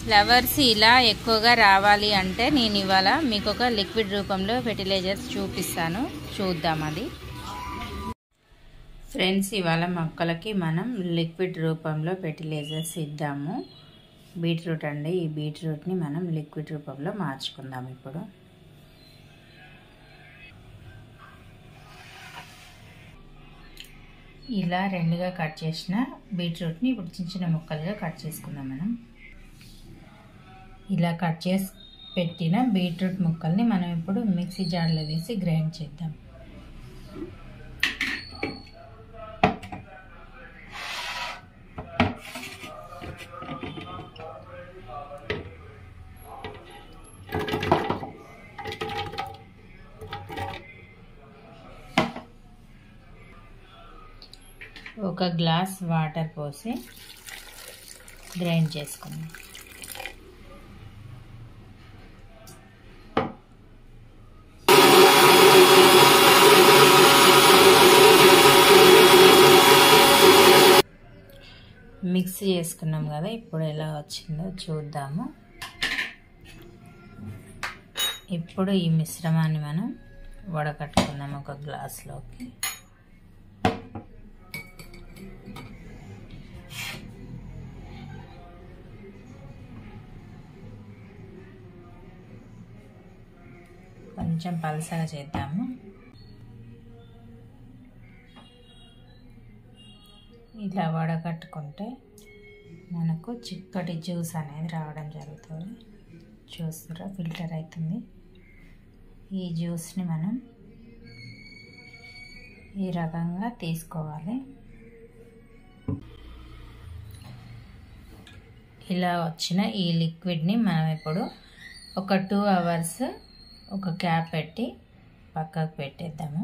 flowers ఇలా ఎక్కువగా రావాలి అంటే నేను ఇవాళ మీకు ఒక లిక్విడ్ రూపంలో ఫెర్టిలైజర్స్ చూపిస్తాను చూద్దాం అది ఫ్రెండ్స్ ఇవాళ మొక్కలకి మనం లిక్విడ్ రూపంలో ఫెర్టిలైజర్స్ ఇద్దాము బీట్రూట్ అండి ఈ బీట్రూట్ని మనం లిక్విడ్ రూపంలో మార్చుకుందాం ఇప్పుడు ఇలా రెండుగా కట్ చేసిన బీట్రూట్ని ఇప్పుడు చిన్న చిన్న ముక్కలుగా కట్ చేసుకుందాం మనం ఇలా కట్ చేసి పెట్టిన బీట్రూట్ ముక్కల్ని మనం ఇప్పుడు మిక్సీ జార్లో వేసి గ్రైండ్ చేద్దాం ఒక గ్లాస్ వాటర్ పోసి గ్రైండ్ చేసుకుందాం మిక్స్ చేసుకున్నాం కదా ఇప్పుడు ఎలా వచ్చిందో చూద్దాము ఇప్పుడు ఈ మిశ్రమాన్ని మనం వడకట్టుకుందాం ఒక గ్లాస్లోకి కొంచెం పలసగా చేద్దాము ఇలా వడకట్టుకుంటే మనకు చిక్కటి జ్యూస్ అనేది రావడం జరుగుతుంది చూస్తారా ఫిల్టర్ అవుతుంది ఈ జ్యూస్ని మనం ఈ రకంగా తీసుకోవాలి ఇలా వచ్చిన ఈ లిక్విడ్ని మనం ఇప్పుడు ఒక టూ అవర్స్ ఒక క్యాప్ పెట్టి పక్కకు పెట్టేద్దాము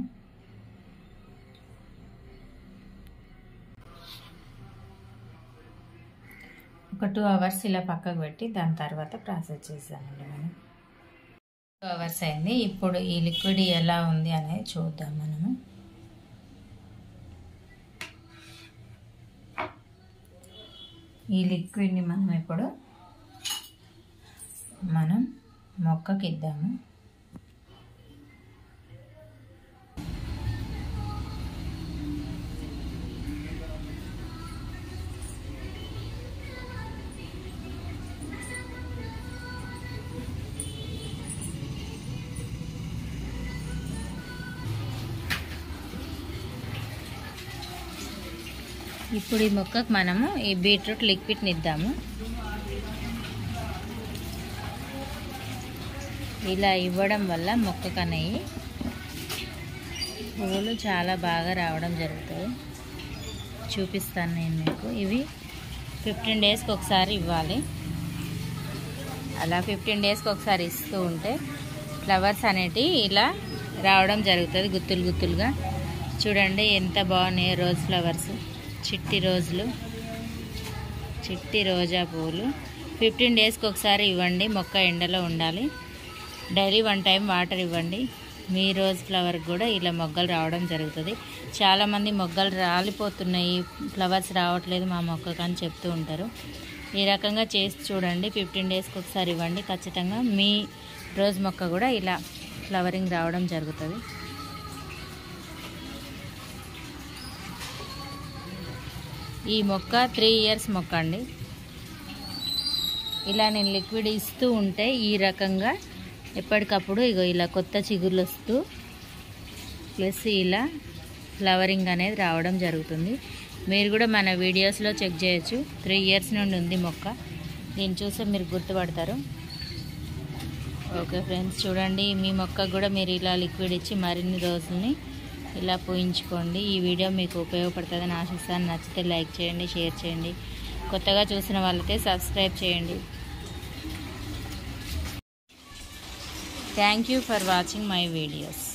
ఒక టూ అవర్స్ ఇలా పక్కకు పెట్టి దాని తర్వాత ప్రాసెస్ చేద్దామండి మనం టూ అవర్స్ అయింది ఇప్పుడు ఈ లిక్విడ్ ఎలా ఉంది అనేది చూద్దాం మనము ఈ లిక్విడ్ని మనం ఇప్పుడు మనం మొక్కకి ఇద్దాము ఇప్పుడు ఈ మొక్కకు మనము ఈ బీట్రూట్ లిక్విడ్ని ఇద్దాము ఇలా ఇవ్వడం వల్ల మొక్కకు అనేవి పువ్వులు చాలా బాగా రావడం జరుగుతుంది చూపిస్తాను నేను మీకు ఇవి ఫిఫ్టీన్ డేస్కి ఒకసారి ఇవ్వాలి అలా ఫిఫ్టీన్ డేస్కి ఒకసారి ఇస్తూ ఉంటే ఫ్లవర్స్ అనేటివి ఇలా రావడం జరుగుతుంది గుత్తులు గుత్తులుగా చూడండి ఎంత బాగున్నాయి రోజ్ ఫ్లవర్స్ చిట్టి రోజులు చిట్టి రోజా పువ్వులు ఫిఫ్టీన్ డేస్కి ఒకసారి ఇవ్వండి మొక్క ఎండలో ఉండాలి డైలీ వన్ టైం వాటర్ ఇవ్వండి మీ రోజ్ ఫ్లవర్ కూడా ఇలా మొగ్గలు రావడం జరుగుతుంది చాలామంది మొగ్గలు రాలిపోతున్నాయి ఫ్లవర్స్ రావట్లేదు మా మొక్కకు అని చెప్తూ ఉంటారు ఈ రకంగా చేసి చూడండి ఫిఫ్టీన్ డేస్కి ఒకసారి ఇవ్వండి ఖచ్చితంగా మీ రోజ్ మొక్క కూడా ఇలా ఫ్లవరింగ్ రావడం జరుగుతుంది ఈ మొక్క త్రీ ఇయర్స్ మొక్క అండి ఇలా నేను లిక్విడ్ ఇస్తూ ఉంటే ఈ రకంగా ఎప్పటికప్పుడు ఇగో ఇలా కొత్త చిగుర్లు వస్తూ ప్లస్ ఇలా ఫ్లవరింగ్ అనేది రావడం జరుగుతుంది మీరు కూడా మన వీడియోస్లో చెక్ చేయొచ్చు త్రీ ఇయర్స్ నుండి ఉంది మొక్క దీన్ని చూస్తే మీరు గుర్తుపడతారు ఓకే ఫ్రెండ్స్ చూడండి మీ మొక్కకు కూడా మీరు ఇలా లిక్విడ్ ఇచ్చి మరిన్ని రోజుల్ని ఇలా పోయించుకోండి ఈ వీడియో మీకు ఉపయోగపడుతుందని ఆశిస్తాను నచ్చితే లైక్ చేయండి షేర్ చేయండి కొత్తగా చూసిన వాళ్ళైతే సబ్స్క్రైబ్ చేయండి thank you for watching my videos